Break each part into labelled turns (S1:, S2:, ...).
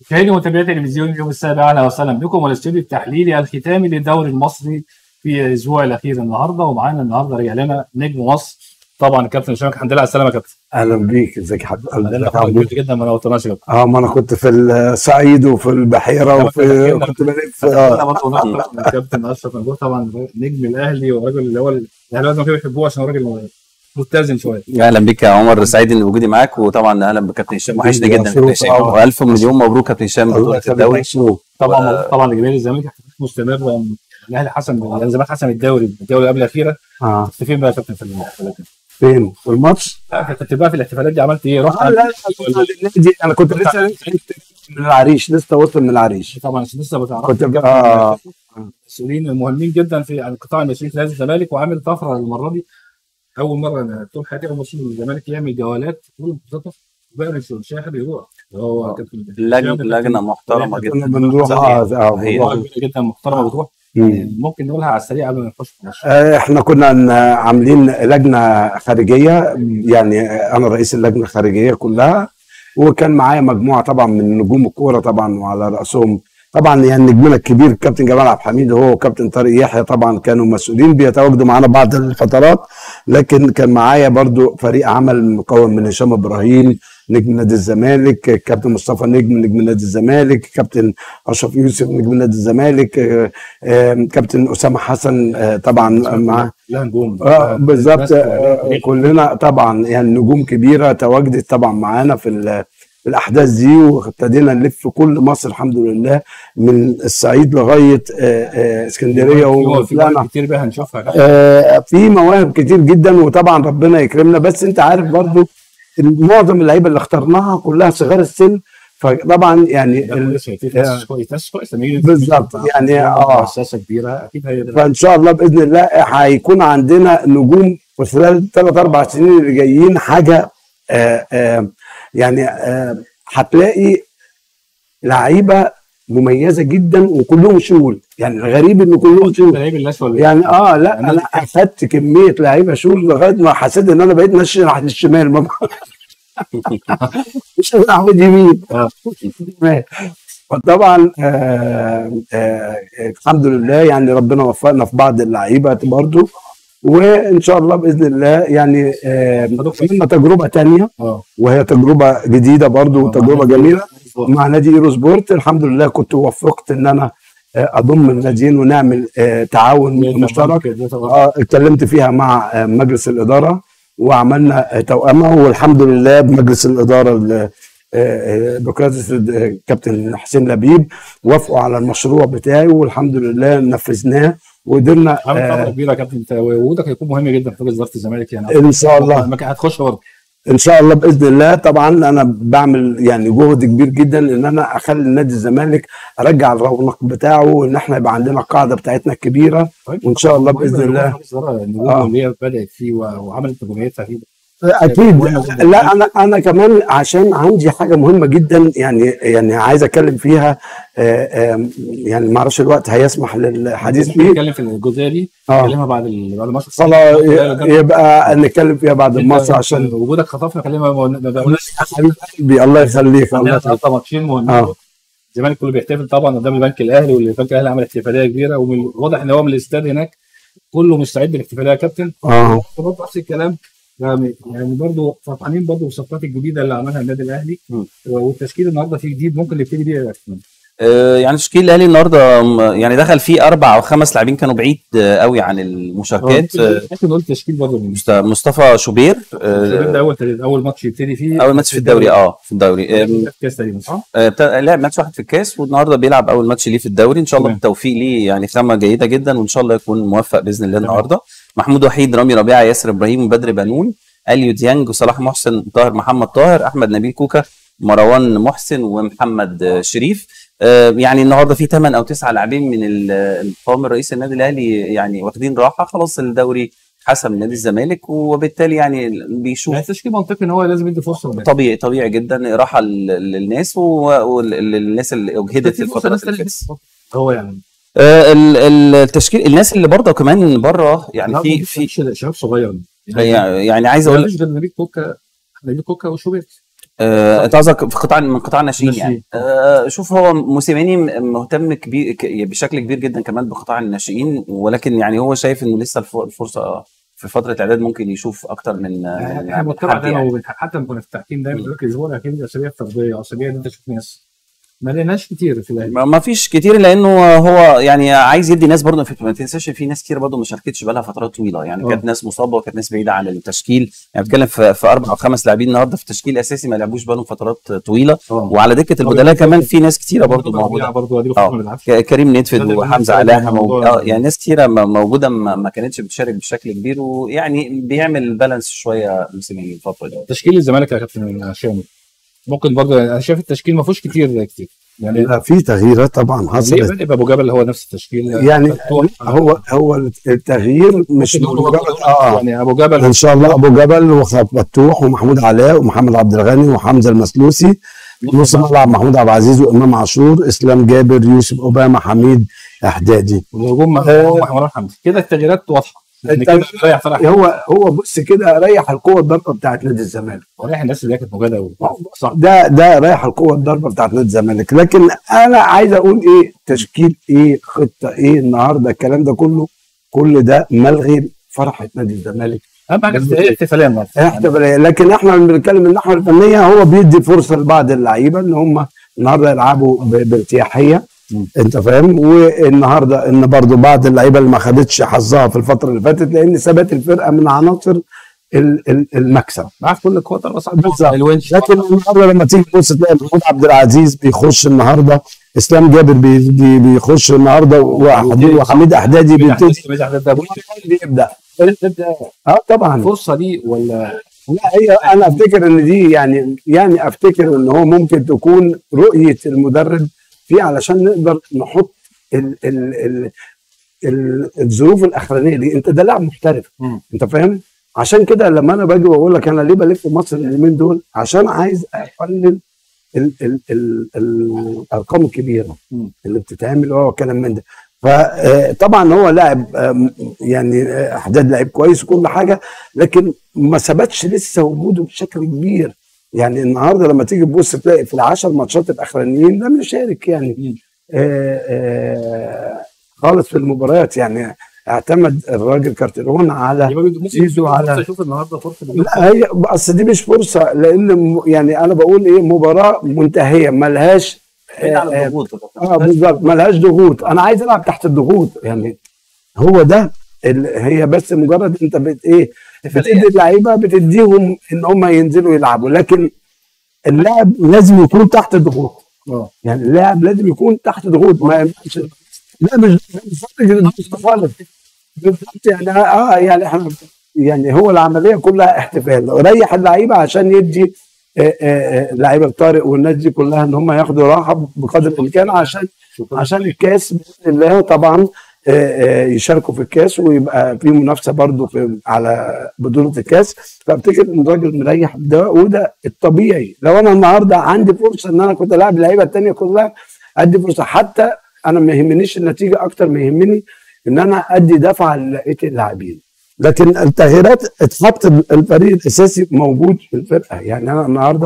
S1: مشاهدي ومتابعي تلفزيون اليوم السابع اهلا وسهلا بكم والاستوديو التحليلي الختامي للدوري المصري في الاسبوع الاخير النهارده ومعانا النهارده رجع لنا نجم مصر طبعا الكابتن هشام الحمد لله على السلامه يا كابتن
S2: اهلا بيك ازيك يا حبيبي
S1: الحمد لله
S2: ازيك يا
S1: حضرتك
S2: حبيبي؟
S1: كنت جدا ما نورتناش يا كابتن
S2: اه ما انا كنت في الصعيد وفي البحيره وفي كنت بلف
S1: انا
S2: اه
S1: برضه نقطة من الكابتن اشرف نجوح طبعا نجم الاهلي وراجل اللي هو الاهلاويه ما كانوا بيحبوه عشان راجل متزن شويه
S3: اهلا بك يا عمر سعيد ان وجودي معاك وطبعا اهلا بكابتن هشام وحشني جدا
S2: مبروك
S3: كابتن هشام
S2: طبعا.
S3: والف مليون مبروك كابتن هشام
S2: الله
S3: بطوله
S2: يخليك
S3: الدوري
S2: مبروك.
S1: طبعا مبروك طبعا لجماهير الزمالك احتفالات مستمره الاهلي حسم يعني الزمالك حسم الدوري الجوله اللي قبل الاخيره
S2: اه
S1: كنت فين بقى يا كابتن في الاحتفالات دي؟
S2: فين في الماتش؟
S1: لا، كنت بقى في الاحتفالات دي عملت ايه؟ رحت
S2: آه لا لا كنت النادي انا كنت لسه من العريش لسه وصل من العريش
S1: طبعا عشان لسه بتعرف
S2: كنت بقى- آه.
S1: المسؤولين المهمين جدا في عن قطاع المسؤولين في نادي الزمالك وعامل طفره المره دي اول مره انا طول حياتي اول مسؤول الزمالك يعمل جولات طول المحافظات بقى مش شاحب يروح هو كابتن
S3: لجنه لجنه محترمه
S2: كنا
S3: جدا
S2: بنروح
S3: صحيح.
S2: اه آه،
S3: هي.
S2: بنروح.
S1: كبيره جدا محترمه بتروح
S2: مم.
S1: ممكن نقولها على السريع قبل ما نخش في الماتش
S2: آه، احنا كنا ن- عاملين لجنه خارجيه يعني انا رئيس اللجنه الخارجيه كلها وكان معايا مجموعه طبعا من نجوم الكوره طبعا وعلى راسهم طبعا يعني نجمنا الكبير الكابتن جمال عبد الحميد هو وكابتن طارق يحيى طبعا كانوا مسؤولين بيتواجدوا معانا بعض الفترات لكن كان معايا برضو فريق عمل مكون من هشام ابراهيم نجم نادي الزمالك كابتن مصطفى نجم نجم نادي الزمالك كابتن اشرف يوسف نجم نادي الزمالك آه، آه، كابتن اسامه حسن آه، طبعا معاه
S1: لا نجوم
S2: اه بالظبط
S1: الناس-
S2: آه، كلنا طبعا يعني نجوم كبيره تواجدت طبعا معانا في ال- في الاحداث دي وابتدينا نلف في كل مصر الحمد لله من الصعيد لغايه آه، آه، اسكندريه
S1: في
S2: وطلعنا
S1: مواهب كتير بقى هنشوفها
S2: آه، في مواهب كتير جدا وطبعا ربنا يكرمنا بس انت عارف برضو معظم اللعيبه اللي اخترناها كلها صغار السن فطبعا يعني
S1: ده
S2: ال-
S1: كويس في ناس كويس ناس كويس لما يجي
S2: بالظبط يعني اه
S1: مؤسسه كبيره اكيد هي
S2: فان شاء الله باذن الله هيكون عندنا نجوم في خلال الثلاث اربع سنين اللي جايين حاجه آه آه يعني آه هتلاقي لعيبه مميزه جدا وكلهم شغل يعني الغريب ان كلهم شغل
S1: لعيب الاسود
S2: يعني اه لا
S1: يعني
S2: انا اخدت كميه لعيبه شغل لغايه ما حسيت ان انا بقيت ماشي ناحيه الشمال ما مش ناحيه يمين
S1: آه.
S2: فطبعا آه آه الحمد لله يعني ربنا وفقنا في بعض اللعيبه برضو وان شاء الله باذن الله يعني آه عملنا تجربه تانية
S1: اه
S2: وهي تجربه جديده برضو وتجربه جميله مع نادي ايرو سبورت الحمد لله كنت وفقت ان انا آه، اضم الناديين ونعمل آه، تعاون مشترك اه اتكلمت فيها مع آه، مجلس الاداره وعملنا آه، توأمه والحمد لله بمجلس الاداره ال- آه، آه، بقياده آه، كابتن حسين لبيب وافقوا على المشروع بتاعي والحمد لله نفذناه وقدرنا
S1: عامل طفره
S2: آه،
S1: كبيره يا كابتن انت وجودك هيكون مهم جدا في وزاره الزمالك يعني
S2: ان شاء الله
S1: المكان هتخش برضه
S2: ان شاء الله باذن الله طبعا انا بعمل يعني جهد كبير جدا ان انا اخلي نادي الزمالك ارجع الرونق بتاعه وان احنا يبقى عندنا القاعده بتاعتنا الكبيره وإن شاء الله بإذن الله.
S1: النجوم
S2: آه.
S1: اللي هي بدات فيه و- وعملت نجوميتها فيه
S2: اكيد
S1: مهمة جداً.
S2: لا انا انا كمان عشان عندي حاجه مهمه جدا يعني يعني عايز اتكلم فيها آه، آم، يعني ما اعرفش الوقت هيسمح للحديث فيه
S1: نتكلم في الجزئيه دي
S2: اه
S1: نتكلمها بعد ال- بعد الماتش
S2: خلاص يبقى نتكلم فيها بعد الماتش عشان
S1: وجودك خطفنا كلمه ما ما بقولناش
S2: حبيب قلبي الله يخليك الله
S1: عندنا
S2: يخليك
S1: ثلاثه ماتشين مهمين
S2: اه
S1: الزمالك كله بيحتفل طبعا قدام البنك الاهلي والبنك الاهلي عمل احتفاليه كبيره وواضح ان هو من الاستاد هناك كله مستعد للاحتفاليه يا كابتن
S2: اه
S1: برضه نفس الكلام يعني يعني برضه فرحانين برضه بالصفقات الجديده اللي عملها النادي الاهلي
S3: م.
S1: والتشكيل النهارده فيه جديد ممكن نبتدي بيه يا كابتن.
S3: آه، يعني تشكيل الاهلي النهارده م- يعني دخل فيه اربع او خمس لاعبين كانوا بعيد آه، قوي عن المشاركات آه،
S1: ممكن نقول تشكيل برضه من
S3: مست- مصطفى شوبير
S1: الشباب ده
S3: آه،
S1: اول اول ماتش يبتدي فيه
S3: اول ماتش في الدوري اه في الدوري آم،
S1: كاس تقريبا صح؟
S3: آه، بتا- لعب ماتش واحد في الكاس والنهارده بيلعب اول ماتش ليه في الدوري ان شاء الله
S1: تمام.
S3: بالتوفيق ليه يعني خامه جيده جدا وان شاء الله يكون موفق باذن الله
S1: تمام.
S3: النهارده محمود وحيد رامي ربيعه ياسر ابراهيم بدر بنون اليو ديانج وصلاح محسن طاهر محمد طاهر احمد نبيل كوكا مروان محسن ومحمد آه، شريف آه، يعني النهارده في 8 او 9 لاعبين من ال- القوام الرئيس النادي الاهلي يعني واخدين راحه خلاص الدوري حسم نادي الزمالك وبالتالي يعني بيشوف
S1: يعني التشكيل منطقي ان هو لازم يدي فرصه للناس.
S3: طبيعي طبيعي جدا راحه لل- للناس وللناس اللي اجهدت
S1: في فرصة
S3: الفترات
S1: للناس
S3: اللي
S1: تانية.
S3: فاتت
S1: هو يعني
S3: آه، ال- ال- التشكيل الناس اللي برضه كمان بره يعني في في
S1: في شباب صغير
S3: يعني عايز اقول لك
S1: مفيش غير نبيل كوكا نبيل كوكا وشوبير
S3: آه، انت قصدك في قطاع من قطاع الناشئين
S1: ناشئين.
S3: يعني آه، شوف هو موسيماني م- مهتم كبير ك- بشكل كبير جدا كمان بقطاع الناشئين ولكن يعني هو شايف انه لسه الف- الفرصه في فتره اعداد ممكن يشوف اكتر من من
S1: احنا بنطلع
S3: حد
S1: دايما
S3: يعني.
S1: وبن- حتى لما كنا في التحكيم دايما بيقول لك الاسبوع الاخير دي اسابيع فرديه اسابيع ان انت تشوف ناس ما لقيناش كتير في الاهلي
S3: ما ما فيش كتير لانه هو يعني عايز يدي ناس برضه في ما تنساش في ناس كتير برضه ما شاركتش بقالها فترات طويله يعني
S1: آه.
S3: كانت ناس مصابه وكانت ناس بعيده عن التشكيل يعني بتكلم في, في اربع او خمس لاعبين النهارده في تشكيل اساسي ما لعبوش بقالهم فترات طويله
S1: اه
S3: وعلى دكه البدلاء كمان في ناس كتيره برضه موجوده
S1: برضه اديله
S3: آه.
S1: فرصه ما بيلعبش
S3: ك- كريم نتفد
S1: ده
S3: وحمزه
S1: بالنسبة
S3: علاء
S1: للموضوع
S3: موجود
S1: ده.
S3: اه يعني ناس كتيره م- موجوده ما ما كانتش بتشارك بشكل كبير ويعني بيعمل بالانس شويه موسيماني الفتره دي
S1: تشكيل الزمالك يا كابتن شامل ممكن برضه انا شايف التشكيل ما فيهوش كتير كتير يعني
S2: لا، في تغييرات طبعا
S1: ليه
S2: حصلت
S1: بدأ ابو جبل هو نفس التشكيل
S2: يعني
S1: فتوح.
S2: هو هو التغيير مش
S1: ممكن نقول
S2: مجرد
S1: برضه
S2: اه
S1: يعني ابو جبل
S2: ان شاء الله ابو جبل وفتوح ومحمود علاء ومحمد عبد الغني وحمزه المسلوسي نص ملعب محمود عبد العزيز وامام عاشور اسلام جابر يوسف اوباما حميد احدادي
S1: الهجوم
S2: آه.
S1: محمود حمدي كده التغييرات واضحه يعني كده
S2: التغيير-
S1: ريح فرح
S2: هو هو بص كده ريح القوه الضربه بتاعت نادي الزمالك
S1: وريح الناس اللي هي كانت موجوده صح
S2: ده ده رايح القوه الضربه بتاعت نادي الزمالك لكن انا عايز اقول ايه تشكيل ايه خطه ايه النهارده الكلام ده كله كل ده ملغي فرحه نادي الزمالك
S1: اهم حاجه هي احتفاليه النهارده
S2: احتفاليه لكن احنا لما بنتكلم من الناحيه الفنيه هو بيدي فرصه لبعض اللعيبه ان هم النهارده يلعبوا ب- بارتياحيه
S1: مم.
S2: انت فاهم والنهارده ان برضو بعض اللعيبه اللي ما خدتش حظها في الفتره اللي فاتت لان ثبات الفرقه من عناصر ال- ال- المكسب
S1: معاك كل الكوره بس
S2: بالظبط.
S1: الونش
S2: لكن النهارده لما تيجي تبص تلاقي محمود عبد العزيز بيخش النهارده اسلام جابر بي- بي- بيخش النهارده وحميد وحميد احدادي بيبتدي بيبدا اه طبعا
S1: الفرصه دي ولا
S2: لا هي انا افتكر ان دي يعني يعني افتكر ان هو ممكن تكون رؤيه المدرب في علشان نقدر نحط ال ال ال ال الظروف الاخرانيه دي انت ده لاعب محترف
S1: مم.
S2: انت فاهم عشان كده لما انا باجي واقول لك انا ليه بلف مصر اليومين دول عشان عايز اقلل ال ال ال الارقام الكبيره
S1: مم.
S2: اللي بتتعمل اه كلام من ده فطبعا هو لاعب آم، يعني آه، احداد لعيب كويس وكل حاجه لكن ما ثبتش لسه وجوده بشكل كبير يعني النهارده لما تيجي تبص تلاقي في العشر ماتشات الاخرانيين لم يشارك يعني
S1: مم.
S2: آه آه خالص في المباريات يعني اعتمد الراجل كارتيرون على
S1: يبقى ممكن
S2: زيزو على
S1: اشوف النهارده فرصه
S2: لا هي اصل دي مش فرصه لان م- يعني انا بقول ايه مباراه منتهيه ملهاش
S3: بعيد عن
S2: آه، آه،
S3: الضغوط
S2: اه بالظبط ملهاش ضغوط انا عايز العب تحت الضغوط يعني هو ده ال- هي بس مجرد انت بت ايه بتدي اللعيبه بتديهم ان هم ينزلوا يلعبوا لكن اللاعب لازم يكون تحت ضغوط
S1: اه
S2: يعني اللاعب لازم يكون تحت ضغوط ما ينفعش لا مش مش فرق الضغط خالص بالظبط يعني اه يعني احنا يعني هو العمليه كلها احتفال ريح اللعيبه عشان يدي آه، آه، آه، لعيبه طارق والناس دي كلها ان هم ياخدوا راحه بقدر الامكان عشان عشان الكاس باذن الله طبعا آه، آه، يشاركوا في الكاس ويبقى في منافسه برضو في على بطوله الكاس فافتكر ان الراجل مريح ده وده الطبيعي لو انا النهارده عندي فرصه ان انا كنت العب اللعيبه الثانيه كلها ادي فرصه حتى انا ما يهمنيش النتيجه اكتر ما يهمني ان انا ادي دفعه لبقيه اللاعبين لكن التغييرات اتحط الفريق الاساسي موجود في الفرقه يعني انا النهارده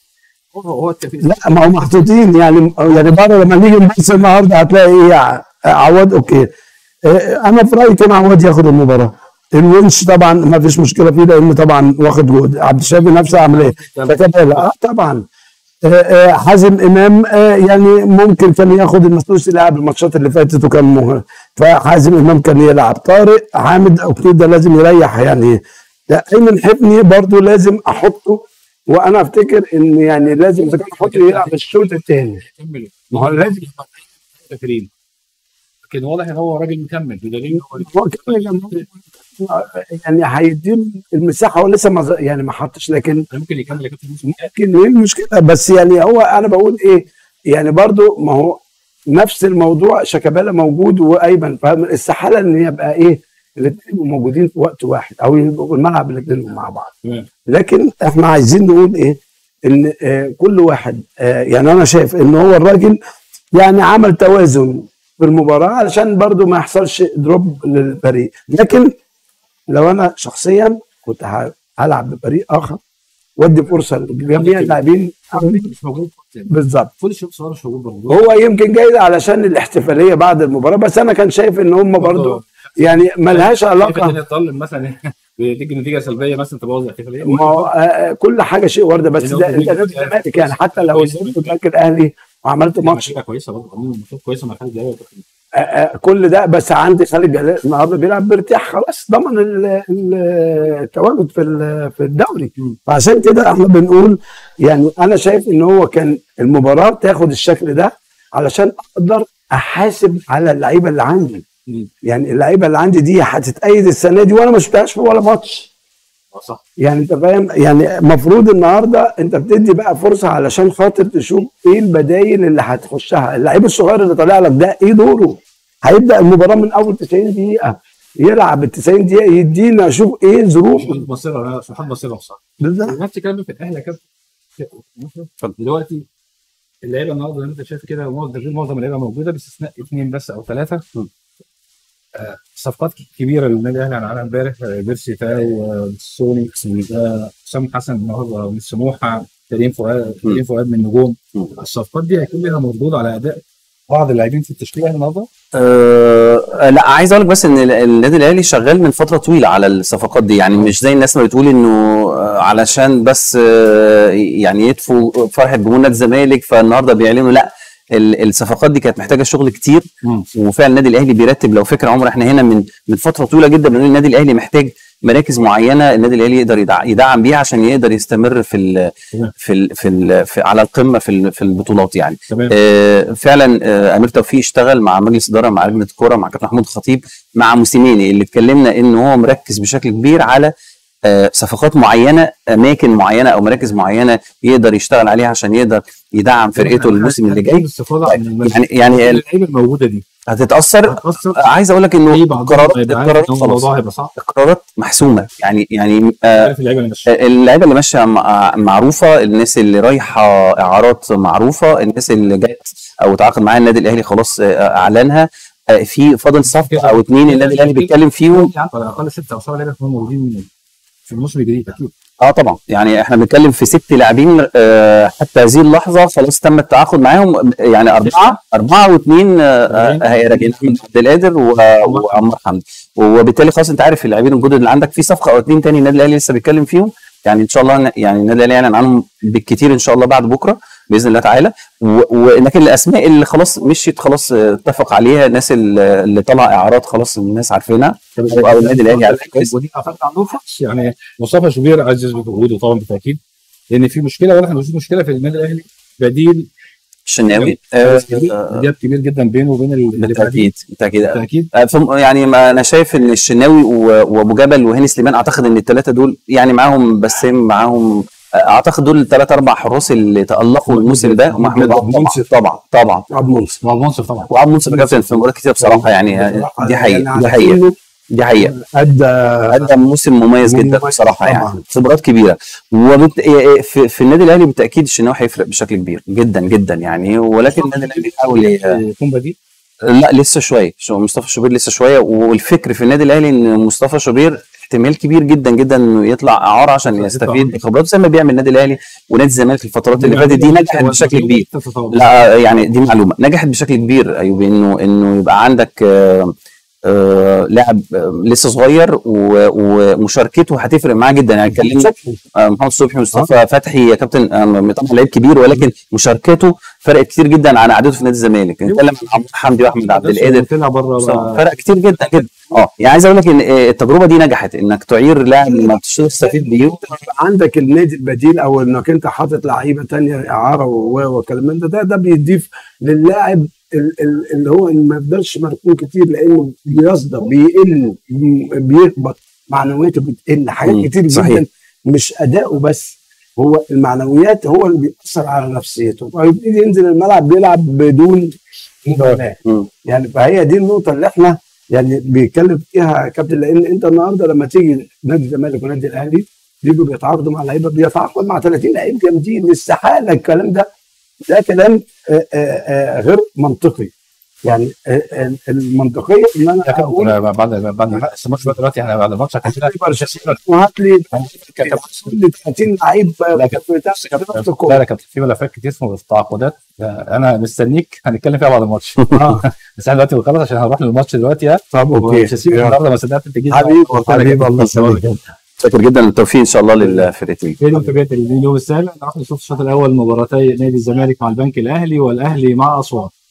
S1: هو هو التفكير
S2: لا ما هو محطوطين يعني يعني بره لما نيجي نبص النهارده هتلاقي ايه ع- عواد اوكي آه، انا في رايي كان عواد ياخد المباراه الونش طبعا ما فيش مشكله فيه لان طبعا واخد جهد عبد الشافي نفس عمليه فتبالة اه طبعا آه، آه، حازم امام آه، يعني ممكن كان ياخد المسلوس يلعب الماتشات اللي فاتت وكان مهم فحازم امام كان يلعب طارق حامد اوكي ده لازم يريح يعني لا ايمن حفني برضو لازم احطه وانا افتكر ان يعني لازم اذا كان احطه يلعب الشوط الثاني
S1: كمل
S2: ما هو لازم
S1: كريم لكن واضح ان هو راجل مكمل بدليل إن هو
S2: هو كمان لما- يعني هيديله المساحه هو لسه ما ز- يعني ما حطش لكن
S1: ممكن يكمل يا كابتن موسم
S2: ممكن ايه المشكله بس يعني هو انا بقول ايه يعني برضو ما هو نفس الموضوع شيكابالا موجود وايمن فالاستحاله ان يبقى ايه الاثنين يبقوا موجودين في وقت واحد او يبقوا في الملعب الاثنين مع بعض
S1: تمام
S2: لكن احنا عايزين نقول ايه ان آه كل واحد آه يعني انا شايف ان هو الراجل يعني عمل توازن في المباراه علشان برضو ما يحصلش دروب للفريق لكن لو انا شخصيا كنت ه- هلعب بفريق اخر ودي فرصه لجميع اللاعبين
S1: مش موجود
S2: بالظبط
S1: كل الشباب الصغير مش موجود برضه
S2: هو يمكن جاي علشان الاحتفاليه بعد المباراه بس انا كان شايف ان هم برضه يعني ملهاش علاقه
S1: الدنيا تظلم مثلا بتيجي نتيجه سلبيه مثلا تبوظ الاحتفاليه
S2: ما هو آه، كل حاجه شيء وارده بس
S1: لأنه
S2: ده انت
S1: بيجي-
S2: نادي الزمالك يعني حتى لو نزلت البنك الاهلي وعملت ماتش
S1: ماتش كويسه برضه عاملين ماتشات كويسه مع خالد جلال
S2: آه، آه، كل ده بس عندي خالد جلال النهارده بيلعب بارتياح خلاص ضمن ال- ال- التواجد في ال- في الدوري
S1: مم.
S2: فعشان كده احنا بنقول يعني انا شايف ان هو كان المباراه تاخد الشكل ده علشان اقدر احاسب على اللعيبه اللي عندي
S1: مم.
S2: يعني اللعيبه اللي عندي دي هتتأيد السنه دي وانا ما شفتهاش في ولا ماتش
S1: اه صح
S2: يعني انت فاهم يعني المفروض النهارده انت بتدي بقى فرصه علشان خاطر تشوف ايه البدايل اللي هتخشها اللعيب الصغير اللي طالع لك ده ايه دوره هيبدا المباراه من اول 90 دقيقه يلعب ال 90 دقيقه يدينا اشوف ايه ظروفه
S1: محمد بصيره انا محمد بصيره بصراحه
S2: بالظبط
S1: نفس الكلام في الاهلي يا كابتن دلوقتي اللعيبه النهارده زي ما انت شايف كده معظم غير معظم اللعيبه موجوده باستثناء اثنين بس او ثلاثه آه، صفقات كبيره للنادي الاهلي عن امبارح آه، بيرسي تاو آه، سوني آه، حسام حسن النهارده من سموحه كريم فؤاد كريم فؤاد من نجوم
S3: مم.
S1: الصفقات دي هيكون لها مردود على اداء بعض اللاعبين في التشكيله النهارده
S3: أه لا عايز اقول لك بس ان ال- النادي الاهلي شغال من فتره طويله على الصفقات دي يعني مش زي الناس ما بتقول انه آه، علشان بس آه، يعني يطفوا فرحه جمهور نادي الزمالك فالنهارده بيعلنوا لا ال- الصفقات دي كانت محتاجه شغل كتير وفعلا النادي الاهلي بيرتب لو فكره عمر احنا هنا من من فتره طويله جدا بنقول النادي الاهلي محتاج مراكز معينه النادي الاهلي يقدر يدع- يدعم بيها عشان يقدر يستمر في ال
S1: تمام.
S3: في ال في, ال في على القمه في ال- في البطولات يعني
S1: تمام
S3: آه، فعلا آه، امير توفيق اشتغل مع مجلس اداره مع لجنه الكوره مع كابتن محمود الخطيب مع موسيماني اللي اتكلمنا ان هو مركز بشكل كبير على آه، صفقات معينه اماكن معينه او مراكز معينه يقدر يشتغل عليها عشان يقدر يدعم فرقته الموسم اللي جاي
S1: الاستفاضه عن المس-
S3: يعني يعني ال-
S1: اللعيبه الموجوده دي
S3: هتتاثر
S1: هتاثر
S3: آه، عايز اقول لك انه
S1: في بعضهم
S3: قرارات
S1: هيبقى عارف
S3: القرارات
S1: إن
S3: خلاص
S1: الموضوع هيبقى صعب
S3: القرارات محسومه يعني يعني آه،
S1: عارف اللعيبه اللي ماشيه
S3: اللعيبه اللي ماشيه مع- معروفه الناس اللي رايحه اعارات معروفه الناس اللي جت او تعاقد معاها النادي الاهلي خلاص آه، اعلنها آه، في فاضل صفقه او اتنين النادي الاهلي بيتكلم فيهم
S1: على الاقل ستة او سبعة لعيبه يكونوا موجودين في الموسم الجديد اكيد
S3: اه طبعا يعني احنا بنتكلم في ست لاعبين آه، حتى هذه اللحظه خلاص تم التعاقد معاهم يعني اربعه اربعه واثنين راجعين احمد عبد القادر و- وعمار حمدي وبالتالي خلاص انت عارف اللاعبين الجدد اللي عندك في صفقه او اتنين تاني النادي الاهلي لسه بيتكلم فيهم يعني ان شاء الله يعني النادي الاهلي يعلن عنهم بالكتير ان شاء الله بعد بكره باذن الله تعالى و- ولكن الاسماء اللي خلاص مشيت خلاص آه، اتفق عليها الناس اللي اللي طالعه اعارات خلاص الناس عارفينها او النادي الاهلي عارف كويس
S1: ودي اعتقد عندهم فرص يعني مصطفى شوبير عايز يثبت وجوده طبعا بالتاكيد لان في مشكله واحنا بنشوف مشكله في النادي الاهلي بديل
S3: الشناوي آه، آه،
S1: جاب كبير جدا بينه وبين اللي بعديه
S3: بالتاكيد بالتاكيد
S1: بالتاكيد
S3: آه، ثم- يعني ما انا شايف ان الشناوي و- وابو جبل وهاني سليمان اعتقد ان الثلاثه دول يعني معاهم بسام معاهم آه، اعتقد دول الثلاث اربع حراس اللي تالقوا الموسم ده ومحمود عبد المنصف طبعا طبعا
S2: عبد المنصف
S1: وعبد المنصف طبعا
S3: وعبد المنصف يا كابتن في مباريات كتير بصراحه يعني آه، دي حقيقه دي حقيقه دي حقيقه
S2: ادى
S3: ادى موسم مميز جدا
S2: مميز
S3: بصراحه يعني
S2: طبعاً.
S3: خبرات كبيره وبت... في, في النادي الاهلي بالتاكيد الشناوي هيفرق بشكل كبير جدا جدا يعني ولكن النادي الاهلي بيحاول ي-
S1: يكون بديل
S3: لا لسه شويه شو- مصطفى شوبير لسه شويه والفكر في النادي الاهلي ان مصطفى شوبير احتمال كبير جدا جدا انه يطلع اعاره عشان يستفيد بخبراته زي ما بيعمل النادي الاهلي ونادي الزمالك الفترات اللي فاتت دي نجحت بشكل كبير لا يعني دي معلومه نجحت بشكل كبير ايوب انه انه يبقى عندك آه، آه، لاعب آه، لسه صغير و- ومشاركته هتفرق معاه جدا يعني اتكلمنا آه، محمد صبحي مصطفى فتحي يا كابتن آه، طبعا لعيب كبير ولكن مشاركته فرقت كتير جدا عن عدده في نادي الزمالك نتكلم عن عمرو حمدي واحمد عبد القادر
S1: طلع بره بقى-
S3: فرق كتير جدا جدا اه يعني عايز اقول لك ان آه، التجربه دي نجحت انك تعير لاعب ما بتشتغل تستفيد بيه
S2: عندك النادي البديل او انك انت حاطط لعيبه تانية اعاره و- والكلام من ده ده ده بيضيف للاعب ال- ال- اللي هو اللي ما يفضلش مركون كتير لانه بيصدى بيقل بي- بيهبط معنوياته بتقل
S3: مم،
S2: حاجات كتير
S3: صحيح.
S2: جدا مش اداؤه بس هو المعنويات هو اللي بيأثر على نفسيته فيبتدي ينزل الملعب بيلعب بدون مبالاه
S3: مم.
S2: يعني فهي دي النقطه اللي احنا يعني بيتكلم فيها كابتن لان انت النهارده لما تيجي نادي الزمالك ونادي الاهلي بيجوا بيتعاقدوا مع لعيبه بيتعاقد مع 30 لعيب جامدين استحاله الكلام ده ده كلام آه، آه، آه، غير منطقي يعني ال- ال- المنطقيه ان انا
S1: يا كابتن
S2: اقول
S1: أنا بعد بعد ما بس الماتش بقى دلوقتي احنا بعد الماتش هتنزل
S2: وهات لي هات لي 30 لعيب
S1: لا كابتن
S2: بتاع نفس
S1: لا
S2: الكوره
S1: لا كابتن في ملفات كتير في التعاقدات انا مستنيك هنتكلم فيها بعد الماتش
S2: اه
S1: بس احنا دلوقتي بنخلص عشان هنروح للماتش دلوقتي ها
S2: طب اوكي
S1: مش هسيبك
S2: يلا.
S1: النهارده ما صدقت انت جيت
S2: حبيبي
S1: أنا
S2: حبيبي
S1: كابتن.
S2: الله يسلمك
S3: شاكر جدا للتوفيق ان شاء الله للفرقتين
S1: هي دي متابعه اليوم السابع نروح نشوف الشوط الاول مباراتي نادي الزمالك مع البنك الاهلي والاهلي مع اسوان